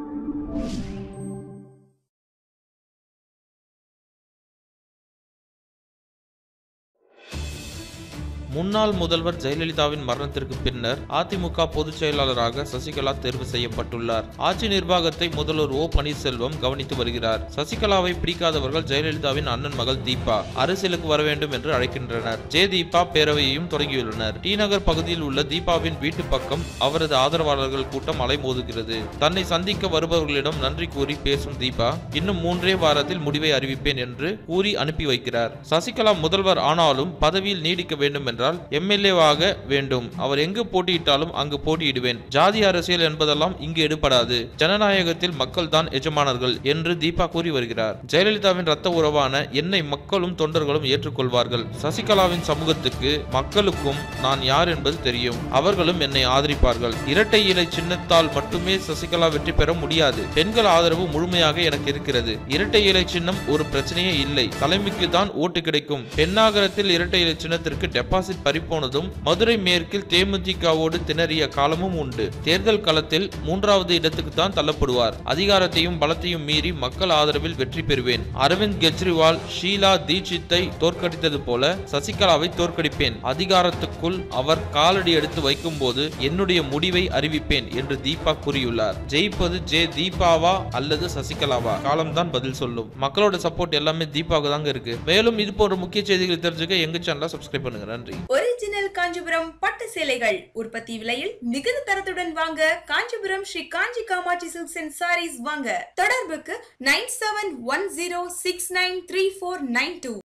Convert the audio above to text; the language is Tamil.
முன்னாள் முதல்வர் ஜெயலலிதாவின் மரணத்திற்கு பின்னர் அதிமுக பொதுச் செயலாளராக சசிகலா தேர்வு செய்யப்பட்டுள்ளார் ஆட்சி நிர்வாகத்தை முதல்வர் ஓ பன்னீர்செல்வம் கவனித்து வருகிறார் சசிகலாவை பிடிக்காதவர்கள் ஜெயலலிதாவின் அண்ணன் மகள் தீபா அரசியலுக்கு வர வேண்டும் என்று அழைக்கின்றனர் ஜே தீபா பேரவையையும் தொடங்கியுள்ளனர் டி நகர் பகுதியில் உள்ள தீபாவின் வீட்டு பக்கம் அவரது ஆதரவாளர்கள் கூட்டம் அலைமோதுகிறது தன்னை சந்திக்க வருபவர்களிடம் நன்றி கூறி பேசும் தீபா இன்னும் மூன்றே வாரத்தில் முடிவை அறிவிப்பேன் என்று கூறி அனுப்பி வைக்கிறார் சசிகலா முதல்வர் ஆனாலும் பதவியில் நீடிக்க வேண்டும் என்றால் எம்எல்ஏவாக வேண்டும் அவர் எங்கு போட்டியிட்டாலும் அங்கு போட்டியிடுவேன் ஜாதி அரசியல் என்பதெல்லாம் இங்கு எடுபடாது ஜனநாயகத்தில் மக்கள் தான் எஜமானர்கள் என்று தீபா கூறி வருகிறார் ஜெயலலிதாவின் ரத்த உறவான என்னை மக்களும் தொண்டர்களும் ஏற்றுக்கொள்வார்கள் சசிகலாவின் சமூகத்துக்கு மக்களுக்கும் நான் யார் என்பது தெரியும் அவர்களும் என்னை ஆதரிப்பார்கள் இரட்டை இலை சின்னத்தால் மட்டுமே சசிகலா வெற்றி பெற முடியாது பெண்கள் ஆதரவு முழுமையாக எனக்கு இருக்கிறது இரட்டை இலை சின்னம் ஒரு பிரச்சனையே இல்லை தலைமைக்கு தான் ஓட்டு கிடைக்கும் பெண்ணாகரத்தில் இரட்டை இலை சின்னத்திற்கு டெபாசிட் பறிப்போனதும் மதுரை மேற்கில் தேமுதிகவோடு திணறிய காலமும் உண்டு தேர்தல் களத்தில் மூன்றாவது இடத்துக்கு தான் தள்ளப்படுவார் அதிகாரத்தையும் பலத்தையும் மீறி மக்கள் ஆதரவில் வெற்றி பெறுவேன் அரவிந்த் கெஜ்ரிவால் ஷீலா தீட்சித்தை தோற்கடித்தது போல சசிகலாவை தோற்கடிப்பேன் அதிகாரத்துக்குள் அவர் காலடி எடுத்து வைக்கும் போது என்னுடைய முடிவை அறிவிப்பேன் என்று தீபா கூறியுள்ளார் ஜெயிப்பது ஜே தீபாவா அல்லது சசிகலாவா காலம்தான் பதில் சொல்லும் மக்களோட சப்போர்ட் எல்லாமே தீபாவுக்கு தாங்க இருக்கு மேலும் இது போன்ற முக்கிய செய்திகளை தெரிஞ்சுக்க எங்க சேனலை சப்ஸ்கிரைப் பண்ணுங்க நன்றி ஒரிஜினல் காஞ்சிபுரம் பட்டு சேலைகள் உற்பத்தி விலையில் மிகுந்த தரத்துடன் வாங்க Kanchipuram Sri Kanchi Kamakshi silks and sarees வாங்க தொடர்புக்கு nine seven one zero six nine three four nine two